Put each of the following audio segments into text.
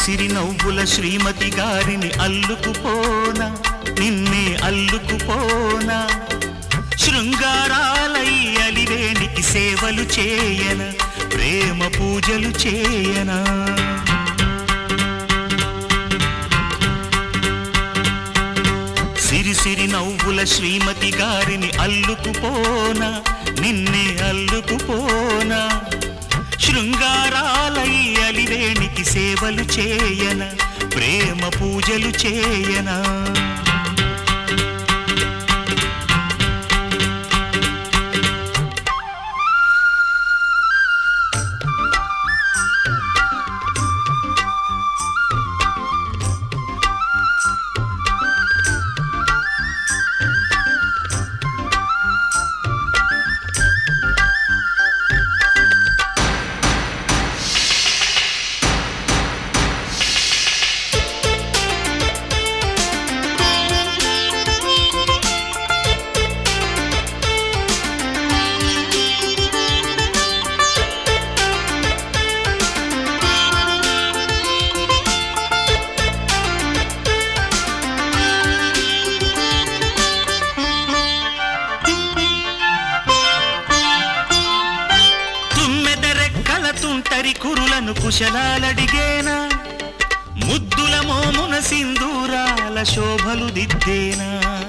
సిరిసిరి నవ్వుల శ్రీమతి గారిని అల్లుకుపోనా నిన్నే అల్లుకుపోనా శృంగారాలై అలివేణికి సేవలు చేయన ప్రేమ పూజలు చేయనా సిరిసిరి నవ్వుల శ్రీమతి గారిని అల్లుకుపోనా నిన్నే అల్లుకుపోనా శృంగారాలై అలివేణికి సేవలు చేయన ప్రేమ పూజలు చేయనా తుమ్మెదరెక్కల తుంటరి కురులను కుశలాలడిగేనా ముద్దుల మోమున సింధూరాల శోభలు దిద్దేనా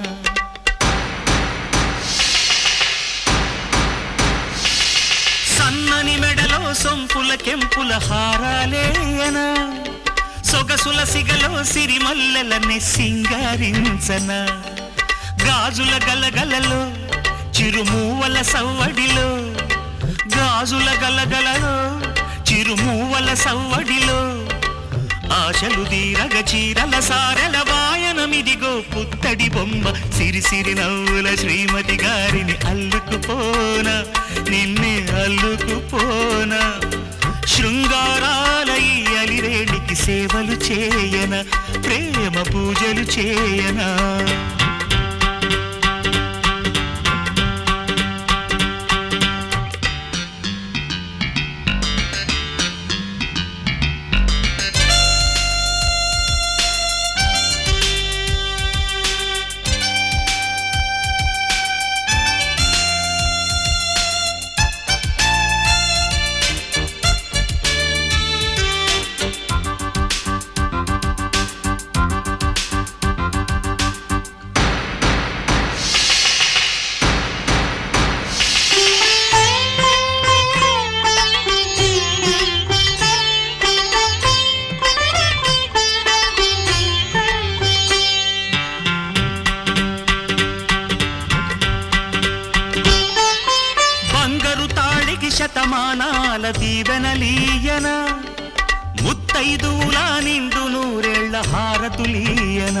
సన్నని మెడలో సొంపుల కెంపుల హారాలేయనా సొగసుల సిగలో సిరిమల్లెలనే సింగారించన గాజుల గలగలలో చిరుమూవల సవ్వడిలో గాజుల గలగలలో చిరుమూవల సవ్వడిలో ఆశలు దీరగ చీరల సారల వాయనమిదిగో పుత్తడి బొమ్మ సిరిసిరి నవ్వుల శ్రీమతి గారిని అల్లుకుపోన నిన్నే అల్లుకుపోన శృంగారాలై అలిరేణికి సేవలు చేయన ప్రేమ పూజలు చేయనా బంగారు తాళికి శతమానాల దీవెనలీయన ముత్తైదులా నిండు నూరేళ్ల హారతులీయన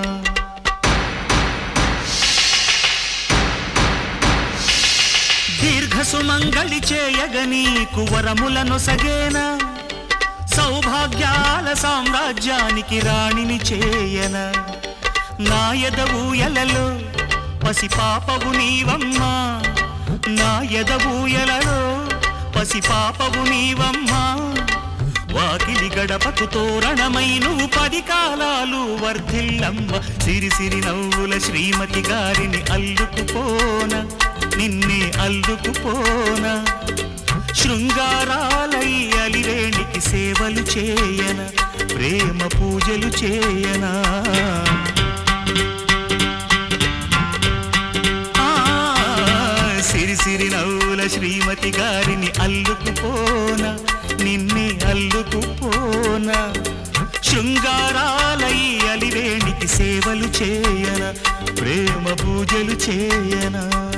దీర్ఘ సుమంగళి చేయగ నీకు వరములను సగేనా సౌభాగ్యాల సామ్రాజ్యానికి రాణిని చేయన నా ఎదవూయలలో పసిపాపవు నీవమ్మా నా ఎదవూయలలో పసిపాపవు నీవమ్మా వాకిలి గడపకు తోరణమై నువ్వు పది కాలాలు వర్ధిల్లమ్మ సిరి సిరి నవ్వుల శ్రీమతి గారిని అల్లుకుపోన నిన్నే అల్లుకుపోన శృంగారాలై అలివేణికి సేవలు చేయన ప్రేమ పూజలు చేయనా ఆ, సిరి సిరి నవ్వుల శ్రీమతి గారిని అల్లుకుపోన నిన్నే అల్లుకుపోన శృంగారాలై అలివేణికి సేవలు చేయన ప్రేమ పూజలు చేయనా